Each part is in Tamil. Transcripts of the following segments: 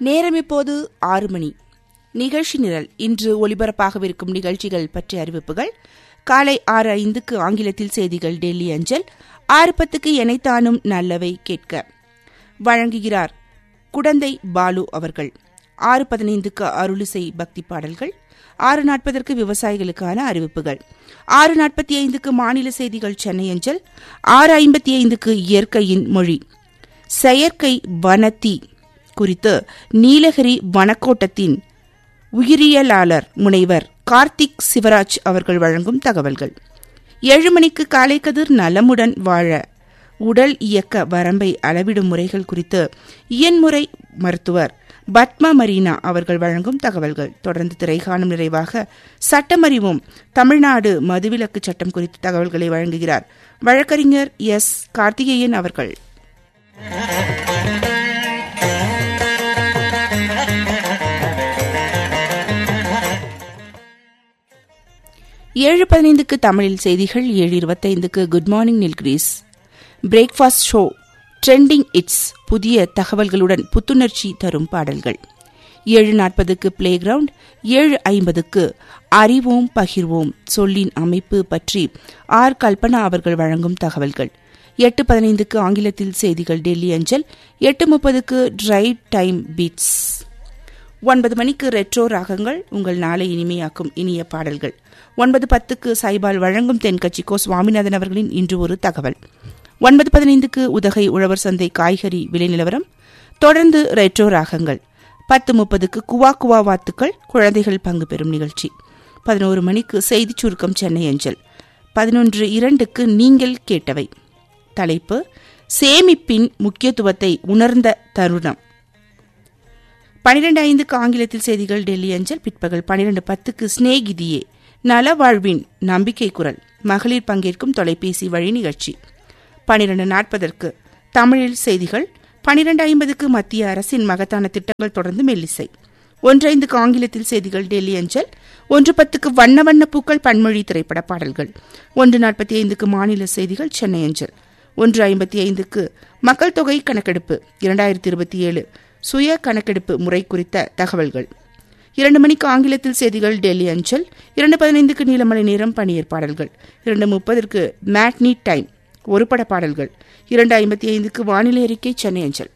நேரம் இப்போது ஆறு மணி நிகழ்ச்சி நிரல் இன்று ஒலிபரப்பாகவிருக்கும் நிகழ்ச்சிகள் பற்றிய அறிவிப்புகள் காலை ஆறு ஐந்துக்கு ஆங்கிலத்தில் செய்திகள் டெல்லி அஞ்சல் ஆறு பத்துக்கு எனைத்தானும் நல்லவை கேட்க வழங்குகிறார் குடந்தை பாலு அவர்கள் ஆறு பதினைந்துக்கு அருளிசை பக்தி பாடல்கள் ஆறு நாற்பதற்கு விவசாயிகளுக்கான அறிவிப்புகள் ஆறு நாற்பத்தி ஐந்துக்கு மாநில செய்திகள் சென்னை அஞ்சல் ஆறு ஐம்பத்தி ஐந்துக்கு இயற்கையின் மொழி செயற்கை வனத்தி குறித்து நீலகிரி வனக்கோட்டத்தின் உயிரியலாளர் முனைவர் கார்த்திக் சிவராஜ் அவர்கள் வழங்கும் தகவல்கள் ஏழு மணிக்கு காலை கதிர் நலமுடன் வாழ உடல் இயக்க வரம்பை அளவிடும் முறைகள் குறித்து இயன்முறை மருத்துவர் பத்மா மரீனா அவர்கள் வழங்கும் தகவல்கள் தொடர்ந்து திரைகாணும் நிறைவாக சட்டமறிவும் தமிழ்நாடு மதுவிலக்கு சட்டம் குறித்த தகவல்களை வழங்குகிறார் வழக்கறிஞர் எஸ் கார்த்திகேயன் அவர்கள் ஏழு பதினைந்துக்கு தமிழில் செய்திகள் ஏழு இருபத்தைந்துக்கு good morning Nilgiris breakfast show trending it's புதிய தகவல்களுடன் புத்துணர்ச்சி தரும் பாடல்கள் ஏழு நாற்பதுக்கு பிளே கிரவுண்ட் ஏழு ஐம்பதுக்கு அறிவோம் பகிர்வோம் சொல்லின் அமைப்பு பற்றி ஆர் கல்பனா அவர்கள் வழங்கும் தகவல்கள் எட்டு பதினைந்துக்கு ஆங்கிலத்தில் செய்திகள் டெல்லி அஞ்சல் எட்டு முப்பதுக்கு டிரைவ் டைம் பீட்ஸ் ஒன்பது மணிக்கு ரெட்ரோ ராகங்கள் உங்கள் நாளை இனிமையாக்கும் இனிய பாடல்கள் ஒன்பது பத்துக்கு சைபால் வழங்கும் தென்கட்சி கோ சுவாமிநாதன் அவர்களின் இன்று ஒரு தகவல் ஒன்பது பதினைந்துக்கு உதகை உழவர் சந்தை காய்கறி விலை நிலவரம் தொடர்ந்து ரெட்ரோ ராகங்கள் பத்து முப்பதுக்கு குவா குவா வாத்துக்கள் குழந்தைகள் பங்கு பெறும் நிகழ்ச்சி பதினோரு மணிக்கு செய்திச் சுருக்கம் சென்னை அஞ்சல் பதினொன்று இரண்டுக்கு நீங்கள் கேட்டவை தலைப்பு சேமிப்பின் முக்கியத்துவத்தை உணர்ந்த தருணம் பனிரெண்டு ஐந்துக்கு ஆங்கிலத்தில் செய்திகள் டெல்லி அஞ்சல் பிற்பகல் பனிரெண்டு பத்துக்கு ஸ்னேகிதியே நலவாழ்வின் நம்பிக்கை குரல் மகளிர் பங்கேற்கும் தொலைபேசி வழி நிகழ்ச்சி பனிரெண்டு நாற்பதற்கு தமிழில் செய்திகள் பனிரெண்டு ஐம்பதுக்கு மத்திய அரசின் மகத்தான திட்டங்கள் தொடர்ந்து மெல்லிசை ஒன்றைந்துக்கு ஆங்கிலத்தில் செய்திகள் டெல்லி அஞ்சல் ஒன்று பத்துக்கு வண்ண வண்ண பூக்கள் பன்மொழி திரைப்பட பாடல்கள் ஒன்று நாற்பத்தி ஐந்துக்கு மாநில செய்திகள் சென்னை அஞ்சல் ஒன்று ஐம்பத்தி ஐந்துக்கு மக்கள் தொகை கணக்கெடுப்பு இரண்டாயிரத்தி இருபத்தி ஏழு சுய கணக்கெடுப்பு முறை குறித்த தகவல்கள் இரண்டு மணிக்கு ஆங்கிலத்தில் செய்திகள் டெல்லி அஞ்சல் இரண்டு பதினைந்துக்கு நீலமலை நேரம் பணியர் பாடல்கள் இரண்டு முப்பதற்கு மேட்னி டைம் ஒரு பட பாடல்கள் இரண்டு ஐம்பத்தி ஐந்துக்கு வானிலை அறிக்கை சென்னை அஞ்சல்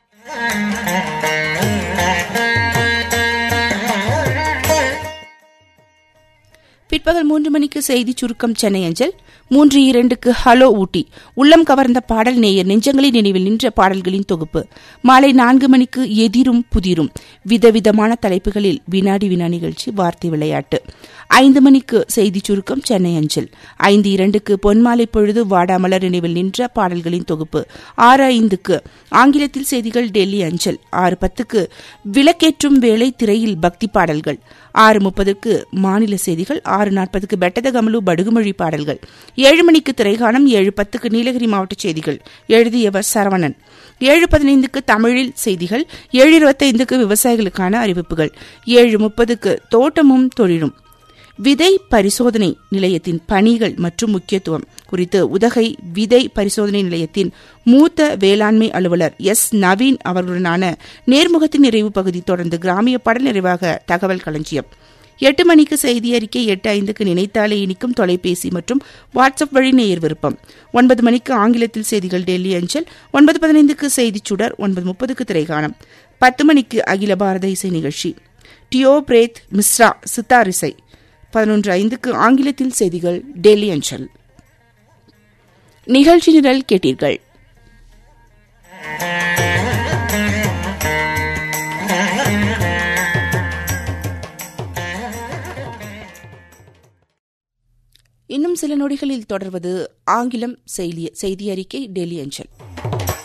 பிற்பகல் மூன்று மணிக்கு செய்தி சுருக்கம் சென்னை அஞ்சல் மூன்று இரண்டுக்கு ஹலோ ஊட்டி உள்ளம் கவர்ந்த பாடல் நேயர் நெஞ்சங்களின் நினைவில் நின்ற பாடல்களின் தொகுப்பு மாலை நான்கு மணிக்கு எதிரும் புதிரும் விதவிதமான தலைப்புகளில் வினாடி வினா நிகழ்ச்சி வார்த்தை விளையாட்டு ஐந்து மணிக்கு செய்தி சுருக்கம் சென்னை அஞ்சல் ஐந்து இரண்டுக்கு பொன்மாலை பொழுது வாடாமலர் நினைவில் நின்ற பாடல்களின் தொகுப்பு ஆறு ஐந்துக்கு ஆங்கிலத்தில் செய்திகள் டெல்லி அஞ்சல் ஆறு பத்துக்கு விளக்கேற்றும் வேலை திரையில் பக்தி பாடல்கள் ஆறு முப்பதுக்கு மாநில செய்திகள் ஆறு நாற்பதுக்கு பெட்டத கமலு படுகுமொழி பாடல்கள் ஏழு மணிக்கு திரைகாணம் ஏழு பத்துக்கு நீலகிரி மாவட்ட செய்திகள் எழுதியவர் சரவணன் ஏழு பதினைந்துக்கு தமிழில் செய்திகள் ஏழு இருபத்தைந்துக்கு விவசாயிகளுக்கான அறிவிப்புகள் ஏழு முப்பதுக்கு தோட்டமும் தொழிலும் விதை பரிசோதனை நிலையத்தின் பணிகள் மற்றும் முக்கியத்துவம் குறித்து உதகை விதை பரிசோதனை நிலையத்தின் மூத்த வேளாண்மை அலுவலர் எஸ் நவீன் அவர்களுடனான நேர்முகத்தின் நிறைவு பகுதி தொடர்ந்து கிராமிய படல் நிறைவாக தகவல் களஞ்சியம் எட்டு மணிக்கு செய்தி அறிக்கை எட்டு ஐந்துக்கு நினைத்தாலே இனிக்கும் தொலைபேசி மற்றும் வாட்ஸ்அப் வழி நேயர் விருப்பம் ஒன்பது மணிக்கு ஆங்கிலத்தில் செய்திகள் டெல்லி அஞ்சல் ஒன்பது பதினைந்துக்கு செய்திச் சுடர் ஒன்பது முப்பதுக்கு திரைகாணம் பத்து மணிக்கு அகில பாரத இசை நிகழ்ச்சி டியோ பிரேத் மிஸ்ரா சித்தார் இசை பதினொன்று ஐந்துக்கு ஆங்கிலத்தில் செய்திகள் டெல்லி அஞ்சல் நிகழ்ச்சி நிரல் கேட்டீர்கள் இன்னும் சில நொடிகளில் தொடர்வது ஆங்கிலம் செய்தி அறிக்கை டெல்லி அஞ்சல்